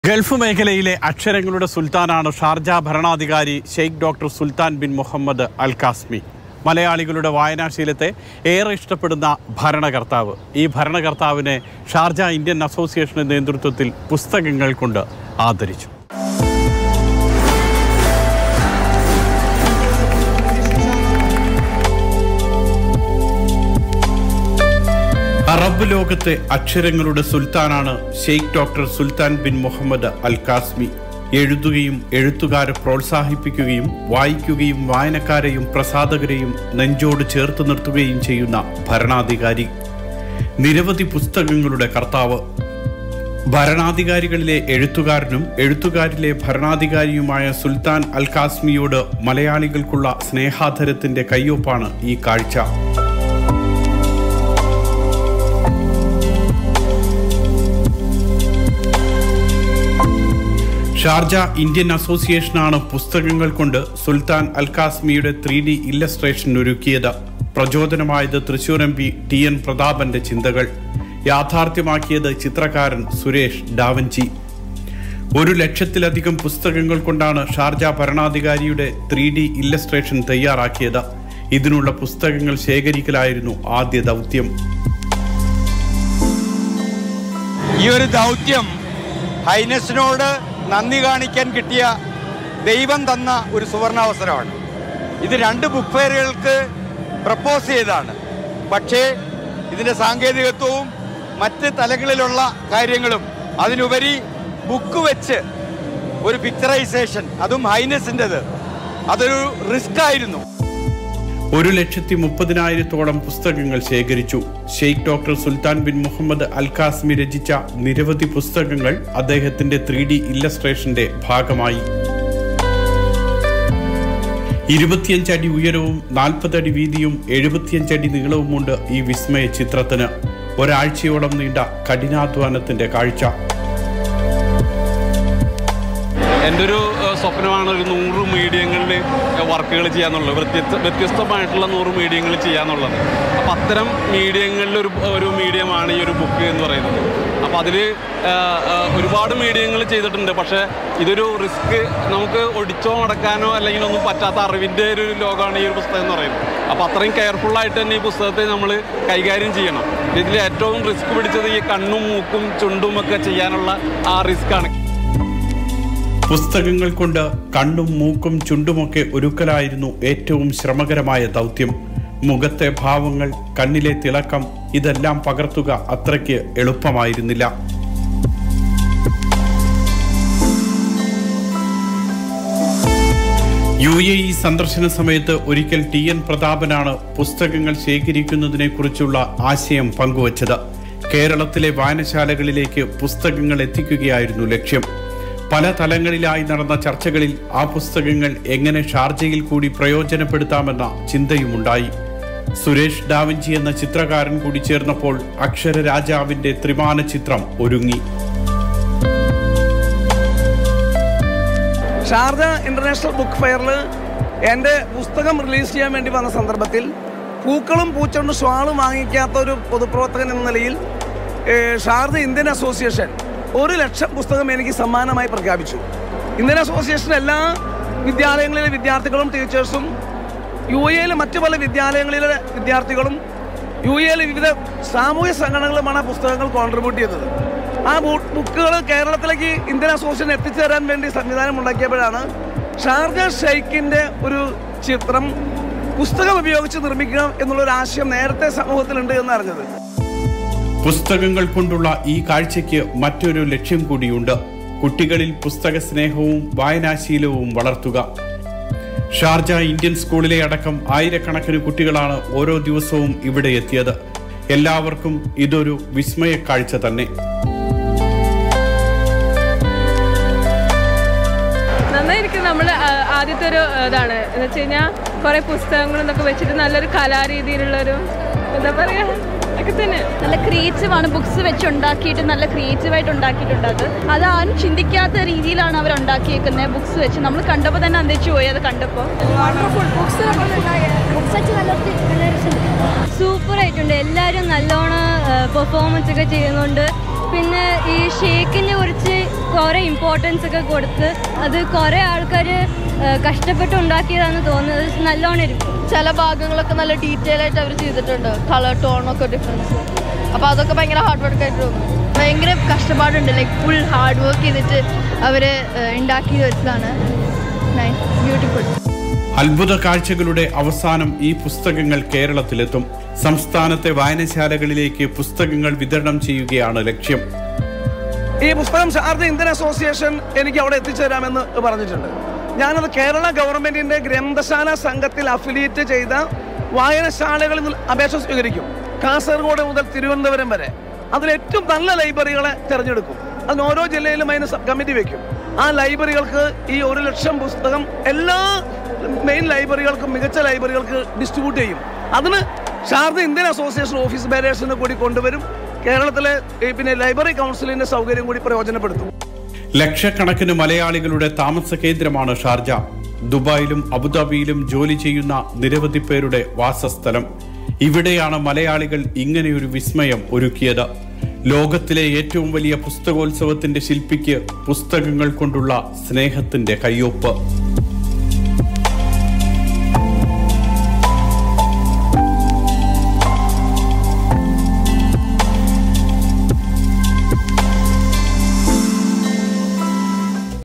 Gulf മേഖലയിലെ അക്ഷരങ്ങളുടെ സുൽത്താനാണ് ഷാർജ ഭരണാധികാരി Sheikh doctor Sultan bin Muhammad Al Qasimi മലയാളികളുടെ വായനാശീലത്തെ ഏറെ ഇഷ്ടപ്പെടുന്ന ഭരണകർത്താവ് ഈ ഭരണകർത്താവിനെ ഷാർജ ഇന്ത്യൻ അസോസിയേഷന്റെ നേതൃത്വത്തിൽ പുസ്തകങ്ങൾ കൊണ്ട് ആദരിച്ചു അറബ് ലോകത്തെ അക്ഷരങ്ങളുടെ സുൽത്താനാണ് Sheikh doctor Sultan bin Muhammad Al Qasimi എഴുതുകയും എഴുത്തുകാരെ പ്രോത്സാഹിപ്പിക്കുകയും വായിക്കുകയും വായനക്കാരെയും പ്രസാധകരെയും നെഞ്ചോട് ചേർത്ത് നിർത്തുകയും ചെയ്യുന്ന ഭരണാധികാരി നിരവധി പുസ്തകങ്ങളുടെ കർത്താവ് ഭരണാധികാരികളിലെ എഴുത്തുകാരനും എഴുത്തുകാരിലെ ഭരണാധികാരിയുമായ സുൽത്താൻ അൽ കാസ്മിയോട് മലയാളികൾക്കുള്ള സ്നേഹാധരത്തിന്റെ കയ്യൊപ്പാണ് ഈ കാഴ്ച ഷാർജ ഇന്ത്യൻ അസോസിയേഷനാണ് പുസ്തകങ്ങൾ കൊണ്ട് സുൽത്താൻ അൽ കാസ്മിയുടെ ത്രീ ഡി ഇല്ലസ്ട്രേഷൻ ഒരുക്കിയത് പ്രചോദനമായത് Thrissur M P T N പ്രതാപന്റെ ചിന്തകൾ യാഥാർത്ഥ്യമാക്കിയത് ചിത്രകാരൻ സുരേഷ് ഡാവഞ്ചി ഒരു ലക്ഷത്തിലധികം പുസ്തകങ്ങൾ കൊണ്ടാണ് ഷാർജ ഭരണാധികാരിയുടെ ത്രീ ഡി ഇല്ലസ്ട്രേഷൻ തയ്യാറാക്കിയത് ഇതിനുള്ള പുസ്തകങ്ങൾ ശേഖരിക്കലായിരുന്നു ആദ്യ ദൗത്യം ഈ ഒരു ദൗത്യം ഹൈനസിനോട് നന്ദി കാണിക്കാൻ കിട്ടിയ ദൈവം തന്ന ഒരു സുവർണാവസരമാണ് ഇത് രണ്ട് ബുക്ക് ഫെയറുകൾക്ക് പ്രപ്പോസ് ചെയ്തതാണ് പക്ഷേ ഇതിൻ്റെ സാങ്കേതികത്വവും മറ്റ് തലങ്ങളിലുള്ള കാര്യങ്ങളും അതിനുപരി ബുക്ക് വെച്ച് ഒരു പിക്ചറൈസേഷൻ അതും ഹൈനസിൻ്റെത് അതൊരു റിസ്ക് ആയിരുന്നു ഒരു ലക്ഷത്തി മുപ്പതിനായിരത്തോളം പുസ്തകങ്ങൾ ശേഖരിച്ചു Sheikh doctor Sultan bin Muhammad Al Qasimi രചിച്ച നിരവധി പുസ്തകങ്ങൾ അദ്ദേഹത്തിന്റെ ത്രീ ഡി ഇല്ലസ്ട്രേഷന്റെ ഭാഗമായി ഇരുപത്തിയഞ്ച് അടി ഉയരവും നാൽപ്പത് അടി വീതിയും എഴുപത്തിയഞ്ച് അടി നീളവുമുണ്ട് ഈ വിസ്മയ ചിത്രത്തിന് ഒരാഴ്ചയോളം നീണ്ട കഠിനാധ്വാനത്തിന്റെ കാഴ്ച എൻ്റെ ഒരു ഏഹ്, സ്വപ്നമാണ് ഒരു നൂറ് മീഡിയങ്ങളിൽ വർക്കുകൾ ചെയ്യാന്നുള്ളത് വ്യത്യസ്ത വ്യത്യസ്തമായിട്ടുള്ള നൂറ് മീഡിയങ്ങൾ ചെയ്യാന്നുള്ളത് അപ്പോൾ അത്തരം മീഡിയങ്ങളിൽ ഒരു ഒരു മീഡിയമാണ് ഈ ഒരു ബുക്ക് എന്ന് പറയുന്നത് അപ്പോൾ അതിൽ ഒരുപാട് മീഡിയങ്ങൾ ചെയ്തിട്ടുണ്ട് പക്ഷേ ഇതൊരു റിസ്ക് നമുക്ക് ഒടിച്ചോ മടക്കാനോ അല്ലെങ്കിൽ ഒന്നും പറ്റാത്ത അറിവിൻ്റെ ഒരു ലോകമാണ് ഈ ഒരു പുസ്തകം എന്ന് പറയുന്നത് അപ്പോൾ അത്രയും കെയർഫുള്ളായിട്ട് തന്നെ ഈ പുസ്തകത്തെ നമ്മൾ കൈകാര്യം ചെയ്യണം ഇതിൽ ഏറ്റവും റിസ്ക് പിടിച്ചത് ഈ കണ്ണും മൂക്കും ചുണ്ടും ഒക്കെ ചെയ്യാനുള്ള ആ റിസ്ക്കാണ് പുസ്തകങ്ങൾ കൊണ്ട് കണ്ണും മൂക്കും ചുണ്ടുമൊക്കെ ഒരുക്കലായിരുന്നു ഏറ്റവും ശ്രമകരമായ ദൗത്യം മുഖത്തെ ഭാവങ്ങൾ കണ്ണിലെ തിളക്കം ഇതെല്ലാം പകർത്തുക അത്രയ്ക്ക് എളുപ്പമായിരുന്നില്ല യു എ ഇ സന്ദർശന സമയത്ത് ഒരിക്കൽ ടി എൻ പ്രതാപനാണ് പുസ്തകങ്ങൾ ശേഖരിക്കുന്നതിനെ കുറിച്ചുള്ള ആശയം പങ്കുവച്ചത് കേരളത്തിലെ വായനശാലകളിലേക്ക് പുസ്തകങ്ങൾ എത്തിക്കുകയായിരുന്നു ലക്ഷ്യം പല തലങ്ങളിലായി നടന്ന ചർച്ചകളിൽ ആ പുസ്തകങ്ങൾ എങ്ങനെ ഷാർജയിൽ കൂടി പ്രയോജനപ്പെടുത്താമെന്ന ചിന്തയുമുണ്ടായി സുരേഷ് ഡാവിഞ്ചി എന്ന ചിത്രകാരൻ കൂടി ചേർന്നപ്പോൾ അക്ഷരരാജാവിന്റെ ത്രിമാന ചിത്രം ഒരുങ്ങി ഷാർജ ഇന്റർനാഷണൽ ബുക്ക് ഫെയറിൽ എൻ്റെ പുസ്തകം റിലീസ് ചെയ്യാൻ വേണ്ടി വന്ന സന്ദർഭത്തിൽ പൂക്കളും പൂച്ചൊണ്ടും ഷ്വാളും വാങ്ങിക്കാത്ത ഒരു പൊതുപ്രവർത്തകൻ എന്ന നിലയിൽ ഏഹ്, ഷാർജ ഇന്ത്യൻ അസോസിയേഷൻ ഒരു ലക്ഷം പുസ്തകം എനിക്ക് സമ്മാനമായി പ്രഖ്യാപിച്ചു ഇന്ത്യൻ അസോസിയേഷൻ എല്ലാ വിദ്യാലയങ്ങളിലെ വിദ്യാർത്ഥികളും ടീച്ചേഴ്സും യു എയിലെ മറ്റു പല വിദ്യാലയങ്ങളിലെ വിദ്യാർത്ഥികളും യു എയിലെ വിവിധ സാമൂഹ്യ സംഘടനകളുമാണ് ആ പുസ്തകങ്ങൾ കോൺട്രിബ്യൂട്ട് ചെയ്തത് ആ ബു- ബുക്കുകൾ കേരളത്തിലേക്ക് ഇന്ത്യൻ അസോസിയേഷൻ എത്തിച്ചേരാൻ വേണ്ടി സംവിധാനം ഉണ്ടാക്കിയപ്പോഴാണ് ഷാർജ ഷെയ്ഖിൻ്റെ ഒരു ചിത്രം പുസ്തകം ഉപയോഗിച്ച് നിർമ്മിക്കുക എന്നുള്ള ഒരു ആശയം നേരത്തെ സമൂഹത്തിലുണ്ട് എന്ന് അറിഞ്ഞത് പുസ്തകങ്ങൾ കൊണ്ടുള്ള ഈ കാഴ്ചയ്ക്ക് മറ്റൊരു ലക്ഷ്യം കൂടിയുണ്ട് കുട്ടികളിൽ പുസ്തക സ്നേഹവും വായനാശീലവും വളർത്തുക ഷാർജ ഇന്ത്യൻ സ്കൂളിലെ അടക്കം ആയിരക്കണക്കിന് കുട്ടികളാണ് ഓരോ ദിവസവും ഇവിടെ എത്തിയത് എല്ലാവർക്കും ഇതൊരു വിസ്മയ കാഴ്ച തന്നെ നന്നായിരിക്കും നമ്മൾ ആദ്യത്തെ ഒരു ആ, ഇതാണ് എന്ന് വെച്ച് കഴിഞ്ഞാൽ കുറേ പുസ്തകങ്ങളും ഇതൊക്കെ വെച്ചിട്ട് നല്ലൊരു കലാരീതിയിലുള്ളൊരു എന്താ പറയാ ഒക്കെ തന്നെ നല്ല ക്രിയേറ്റീവ് ആണ് ബുക്സ് വെച്ച് ഉണ്ടാക്കിയിട്ട് നല്ല ക്രിയേറ്റീവ് ആയിട്ട് ഉണ്ടാക്കിയിട്ടുണ്ട് അത് അത് ആരും ചിന്തിക്കാത്ത രീതിയിലാണ് അവർ ഉണ്ടാക്കിയേക്കുന്നത് ബുക്സ് വെച്ച് നമ്മൾ കണ്ടപ്പോൾ തന്നെ അന്തരിച്ചു പോയി അത് കണ്ടപ്പോൾ സൂപ്പർ ആയിട്ടുണ്ട് എല്ലാവരും നല്ലോണം പെർഫോമൻസ് ഒക്കെ ചെയ്യുന്നുണ്ട് പിന്നെ ഈ ഷേക്കിനെ കുറിച്ച് കുറേ ഇമ്പോർട്ടൻസ് ഒക്കെ കൊടുത്ത് അത് കുറേ ആൾക്കാർ കഷ്ടപ്പെട്ട് ഉണ്ടാക്കിയതാണെന്ന് തോന്നുന്നത് നല്ലോണം ഇരിക്കും ചില ഭാഗങ്ങളൊക്കെ നല്ല ഡീറ്റെയിൽ ആയിട്ട് അവർ ചെയ്തിട്ടുണ്ട് കളർ ടോണൊക്കെ ഡിഫറൻസ് അപ്പോൾ അതൊക്കെ ഭയങ്കര ഹാർഡ് വർക്ക് ആയിട്ട് തോന്നുന്നു ഭയങ്കര കഷ്ടപ്പാടുണ്ട് ലൈക്ക് ഫുൾ ഹാർഡ് വർക്ക് ചെയ്തിട്ട് അവർ ഉണ്ടാക്കി വെച്ചതാണ് നൈസ് ബ്യൂട്ടിഫുൾ അത്ഭുത കാഴ്ചകളുടെ അവസാനം ഈ പുസ്തകങ്ങൾ കേരളത്തിലെത്തും സംസ്ഥാനത്തെ വായനശാലകളിലേക്ക് പുസ്തകങ്ങൾ വിതരണം ചെയ്യുകയാണ് ലക്ഷ്യം ഈ പുസ്തകം ശാരദ ഇന്ത്യൻ അസോസിയേഷൻ എനിക്ക് അവിടെ എത്തിച്ചേരാമെന്ന് പറഞ്ഞിട്ടുണ്ട് ഞാനത് കേരള ഗവൺമെന്റിന്റെ ഗ്രന്ഥശാല സംഘത്തിൽ അഫിലിയേറ്റ് ചെയ്ത വായനശാലകളിൽ നിന്ന് അപേക്ഷ സ്വീകരിക്കും കാസർഗോഡ് മുതൽ തിരുവനന്തപുരം വരെ അതിൽ ഏറ്റവും നല്ല ലൈബ്രറികളെ തിരഞ്ഞെടുക്കും അതിന് ഓരോ ജില്ലയിലും അതിന് സ- കമ്മിറ്റി വെക്കും ആ ലൈബ്രറികൾക്ക് ഈ ഒരു ലക്ഷം പുസ്തകം എല്ലാ മെയിൻ ലൈബ്രറികൾക്കും മികച്ച ലൈബ്രറികൾക്ക് ഡിസ്ട്രിബ്യൂട്ട് ചെയ്യും അതിന് ശാരദ ഇന്ത്യൻ അസോസിയേഷൻ ഓഫീസ് ബാരേഴ്സിനെ കൂടി കൊണ്ടുവരും കേരളത്തിലെ ഈ പിന്നെ ലൈബ്രറി കൗൺസിലിന്റെ സൗകര്യം കൂടി പ്രയോജനപ്പെടുത്തും ലക്ഷക്കണക്കിന് മലയാളികളുടെ താമസ കേന്ദ്രമാണ് ഷാർജ ദുബായിലും അബുദാബിയിലും ജോലി ചെയ്യുന്ന നിരവധി പേരുടെ വാസസ്ഥലം ഇവിടെയാണ് മലയാളികൾ ഇങ്ങനെയൊരു വിസ്മയം ഒരുക്കിയത് ലോകത്തിലെ ഏറ്റവും വലിയ പുസ്തകോത്സവത്തിന്റെ ശില്പിക്ക് പുസ്തകങ്ങൾ കൊണ്ടുള്ള സ്നേഹത്തിന്റെ കയ്യൊപ്പ്